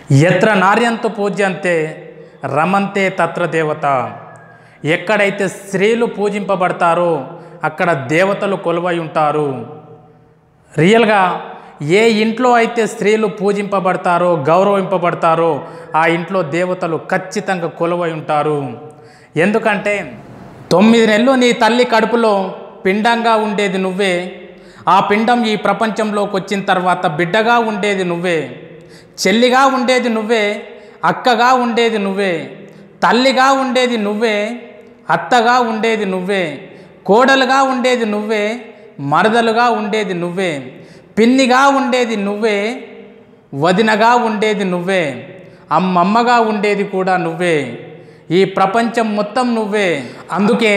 ఎత్ర నార్యంతు పూజ్యంతే రమంతే తత్ర దేవత ఎక్కడైతే స్త్రీలు పూజింపబడతారో అక్కడ దేవతలు కొలువై ఉంటారు రియల్గా ఏ ఇంట్లో అయితే స్త్రీలు పూజింపబడతారో గౌరవింపబడతారో ఆ ఇంట్లో దేవతలు ఖచ్చితంగా కొలువై ఉంటారు ఎందుకంటే తొమ్మిది నెలలు నీ తల్లి కడుపులో పిండంగా ఉండేది నువ్వే ఆ పిండం ఈ ప్రపంచంలోకి వచ్చిన తర్వాత బిడ్డగా ఉండేది నువ్వే చెల్లిగా ఉండేది నువ్వే అక్కగా ఉండేది నువ్వే తల్లిగా ఉండేది నువ్వే అత్తగా ఉండేది నువ్వే కోడలుగా ఉండేది నువ్వే మరదలుగా ఉండేది నువ్వే పిన్నిగా ఉండేది నువ్వే వదినగా ఉండేది నువ్వే అమ్మమ్మగా ఉండేది కూడా నువ్వే ఈ ప్రపంచం మొత్తం నువ్వే అందుకే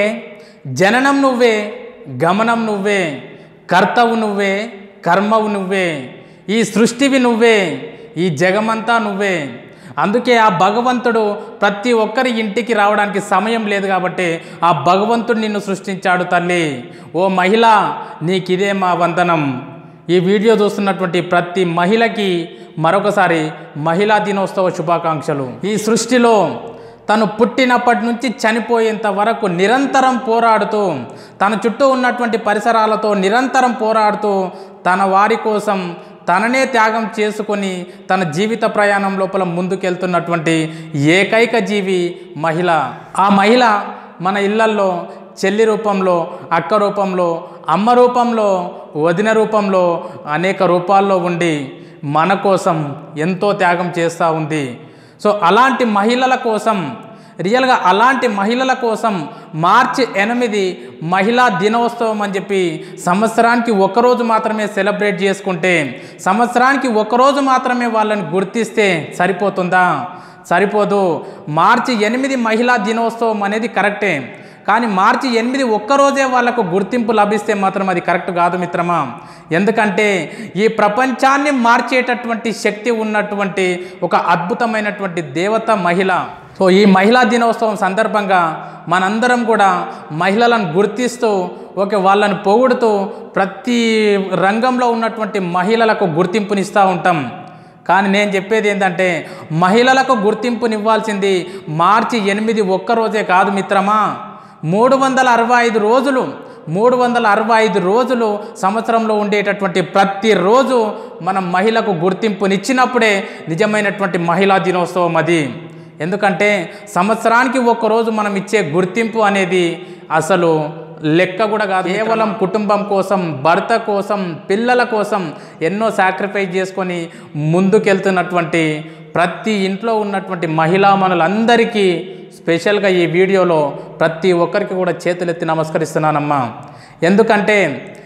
జననం నువ్వే గమనం నువ్వే కర్తవు నువ్వే కర్మవు నువ్వే ఈ సృష్టివి నువ్వే ఈ జగమంతా నువ్వే అందుకే ఆ భగవంతుడు ప్రతి ఒక్కరి ఇంటికి రావడానికి సమయం లేదు కాబట్టి ఆ భగవంతుడు నిన్ను సృష్టించాడు తల్లి ఓ మహిళ నీకిదే మా వందనం ఈ వీడియో చూస్తున్నటువంటి ప్రతి మహిళకి మరొకసారి మహిళా దినోత్సవ శుభాకాంక్షలు ఈ సృష్టిలో తను పుట్టినప్పటి నుంచి చనిపోయేంత వరకు నిరంతరం పోరాడుతూ తన చుట్టూ ఉన్నటువంటి పరిసరాలతో నిరంతరం పోరాడుతూ తన వారి కోసం తననే త్యాగం చేసుకొని తన జీవిత ప్రయాణం లోపల ముందుకెళ్తున్నటువంటి ఏకైక జీవి మహిళ ఆ మహిళ మన ఇళ్లల్లో చెల్లి రూపంలో అక్క రూపంలో అమ్మ రూపంలో వదిన రూపంలో అనేక రూపాల్లో ఉండి మన కోసం ఎంతో త్యాగం చేస్తూ ఉంది సో అలాంటి మహిళల కోసం రియల్గా అలాంటి మహిళల కోసం మార్చి ఎనిమిది మహిళా దినోత్సవం అని చెప్పి సంవత్సరానికి ఒకరోజు మాత్రమే సెలబ్రేట్ చేసుకుంటే సంవత్సరానికి ఒకరోజు మాత్రమే వాళ్ళని గుర్తిస్తే సరిపోతుందా సరిపోదు మార్చి ఎనిమిది మహిళా దినోత్సవం అనేది కరెక్టే కానీ మార్చి ఎనిమిది ఒక్కరోజే వాళ్లకు గుర్తింపు లభిస్తే మాత్రం అది కరెక్ట్ కాదు మిత్రమా ఎందుకంటే ఈ ప్రపంచాన్ని మార్చేటటువంటి శక్తి ఉన్నటువంటి ఒక అద్భుతమైనటువంటి దేవత మహిళ సో ఈ మహిళా దినోత్సవం సందర్భంగా మనందరం కూడా మహిళలను గుర్తిస్తూ ఓకే వాళ్ళని పొగుడుతూ ప్రతి రంగంలో ఉన్నటువంటి మహిళలకు గుర్తింపునిస్తూ ఉంటాం కానీ నేను చెప్పేది ఏంటంటే మహిళలకు గుర్తింపునివ్వాల్సింది మార్చి ఎనిమిది ఒక్కరోజే కాదు మిత్రమా మూడు వందల అరవై ఐదు రోజులు మూడు వందల అరవై ఐదు రోజులు సంవత్సరంలో ఉండేటటువంటి ప్రతిరోజు మనం మహిళకు గుర్తింపునిచ్చినప్పుడే నిజమైనటువంటి మహిళా దినోత్సవం అది ఎందుకంటే సంవత్సరానికి ఒక్కరోజు మనం ఇచ్చే గుర్తింపు అనేది అసలు లెక్క కూడా కాదు కేవలం కుటుంబం కోసం భర్త కోసం పిల్లల కోసం ఎన్నో సాక్రిఫైస్ చేసుకొని ముందుకెళ్తున్నటువంటి ప్రతి ఇంట్లో ఉన్నటువంటి మహిళామణులందరికీ స్పెషల్గా ఈ వీడియోలో ప్రతి ఒక్కరికి కూడా చేతులెత్తి నమస్కరిస్తున్నానమ్మా ఎందుకంటే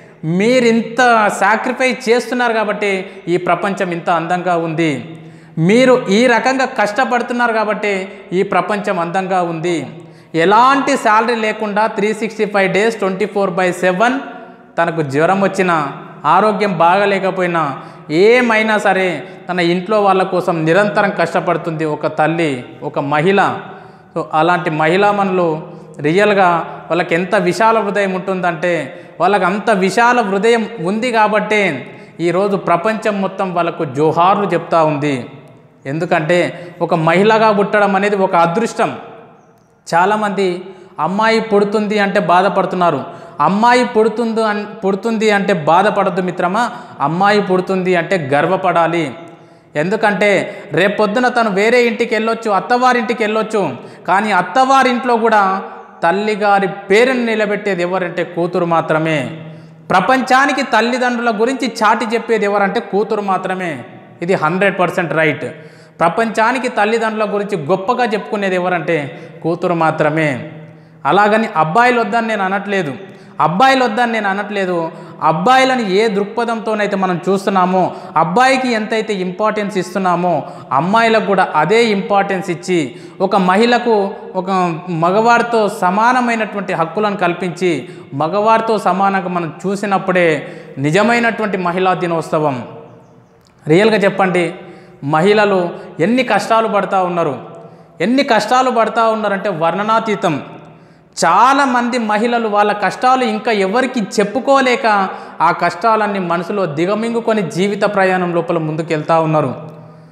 మీరింత సాక్రిఫైస్ చేస్తున్నారు కాబట్టి ఈ ప్రపంచం ఇంత అందంగా ఉంది మీరు ఈ రకంగా కష్టపడుతున్నారు కాబట్టి ఈ ప్రపంచం అందంగా ఉంది ఎలాంటి శాలరీ లేకుండా three sixty five days twenty four by seven తనకు జ్వరం వచ్చినా ఆరోగ్యం బాగలేకపోయినా ఏమైనా సరే తన ఇంట్లో వాళ్ళ కోసం నిరంతరం కష్టపడుతుంది ఒక తల్లి ఒక మహిళ సో అలాంటి మహిళామణులు రియల్గా వాళ్ళకి ఎంత విశాల హృదయం ఉంటుందంటే వాళ్ళకి అంత విశాల హృదయం ఉంది కాబట్టే ఈరోజు ప్రపంచం మొత్తం వాళ్ళకు జోహార్లు చెప్తా ఉంది ఎందుకంటే ఒక మహిళగా పుట్టడం అనేది ఒక అదృష్టం చాలామంది అమ్మాయి పుడుతుంది అంటే బాధపడుతున్నారు అమ్మాయి పుడుతుంది అన్ పుడుతుంది అంటే బాధపడద్దు మిత్రమా అమ్మాయి పుడుతుంది అంటే గర్వపడాలి ఎందుకంటే రేపొద్దున తను వేరే ఇంటికి వెళ్ళొచ్చు అత్తవారింటికి వెళ్ళొచ్చు కానీ అత్తవారింట్లో కూడా తల్లిగారి పేరుని నిలబెట్టేది ఎవరంటే కూతురు మాత్రమే ప్రపంచానికి తల్లిదండ్రుల గురించి చాటి చెప్పేది ఎవరంటే కూతురు మాత్రమే ఇది హండ్రెడ్ పర్సెంట్ రైట్ ప్రపంచానికి తల్లిదండ్రుల గురించి గొప్పగా చెప్పుకునేది ఎవరంటే కూతురు మాత్రమే అలాగని అబ్బాయిలు వద్దని నేను అనట్లేదు అబ్బాయిలు వద్దని నేను అనట్లేదు అబ్బాయిలను ఏ దృక్పథంతోనైతే మనం చూస్తున్నామో అబ్బాయికి ఎంతైతే ఇంపార్టెన్స్ ఇస్తున్నామో అమ్మాయిలకు కూడా అదే ఇంపార్టెన్స్ ఇచ్చి ఒక మహిళకు ఒక మగవారితో సమానమైనటువంటి హక్కులను కల్పించి మగవారితో సమానంగా మనం చూసినప్పుడే నిజమైనటువంటి మహిళా దినోత్సవం రియల్గా చెప్పండి మహిళలు ఎన్ని కష్టాలు పడతా ఉన్నారు ఎన్ని కష్టాలు పడతా ఉన్నారంటే వర్ణనాతీతం చాలామంది మహిళలు వాళ్ళ కష్టాలు ఇంకా ఎవరికి చెప్పుకోలేక ఆ కష్టాలన్నీ మనసులో దిగమింగుకొని జీవిత ప్రయాణం లోపల ముందుకెళ్తా ఉన్నారు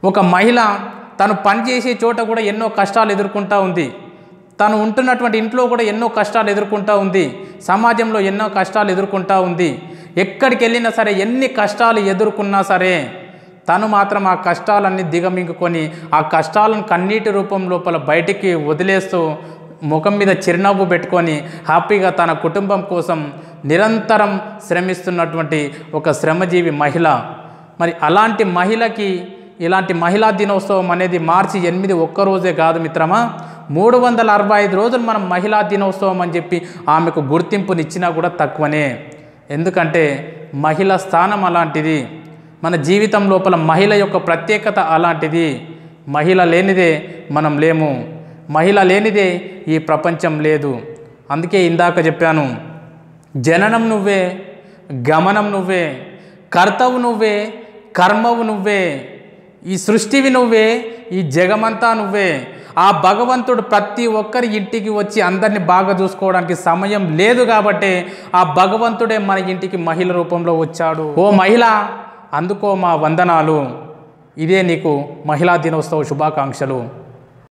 ఒక మహిళ తను పనిచేసే చోట కూడా ఎన్నో కష్టాలు ఎదుర్కొంటూ ఉంది తను ఉంటున్నటువంటి ఇంట్లో కూడా ఎన్నో కష్టాలు ఎదుర్కొంటూ ఉంది సమాజంలో ఎన్నో కష్టాలు ఎదుర్కొంటూ ఉంది ఎక్కడికి వెళ్ళినా సరే ఎన్ని కష్టాలు ఎదుర్కొన్నా సరే తను మాత్రం ఆ కష్టాలన్నీ దిగమింగుకొని ఆ కష్టాలను కన్నీటి రూపం లోపల బయటికి వదిలేస్తూ ముఖం మీద చిరునవ్వు పెట్టుకొని హ్యాపీగా తన కుటుంబం కోసం నిరంతరం శ్రమిస్తున్నటువంటి ఒక శ్రమజీవి మహిళ మరి అలాంటి మహిళకి ఇలాంటి మహిళా దినోత్సవం అనేది మార్చి ఎనిమిది ఒక్కరోజే కాదు మిత్రమా మూడు వందల అరవై ఐదు రోజులు మనం మహిళా దినోత్సవం అని చెప్పి ఆమెకు గుర్తింపునిచ్చినా కూడా తక్కువనే ఎందుకంటే మహిళ స్థానం అలాంటిది మన జీవితం లోపల మహిళ యొక్క ప్రత్యేకత అలాంటిది మహిళ లేనిదే మనం లేము మహిళ లేనిదే ఈ ప్రపంచం లేదు అందుకే ఇందాక చెప్పాను జననం నువ్వే గమనం నువ్వే కర్తవు నువ్వే కర్మవు నువ్వే ఈ సృష్టివి నువ్వే ఈ జగమంతా నువ్వే ఆ భగవంతుడు ప్రతి ఒక్కరి ఇంటికి వచ్చి అందరిని బాగా చూసుకోవడానికి సమయం లేదు కాబట్టి ఆ భగవంతుడే మన ఇంటికి మహిళ రూపంలో వచ్చాడు ఓ మహిళ అందుకో మా వందనాలు ఇదే నీకు మహిళా దినోత్సవ శుభాకాంక్షలు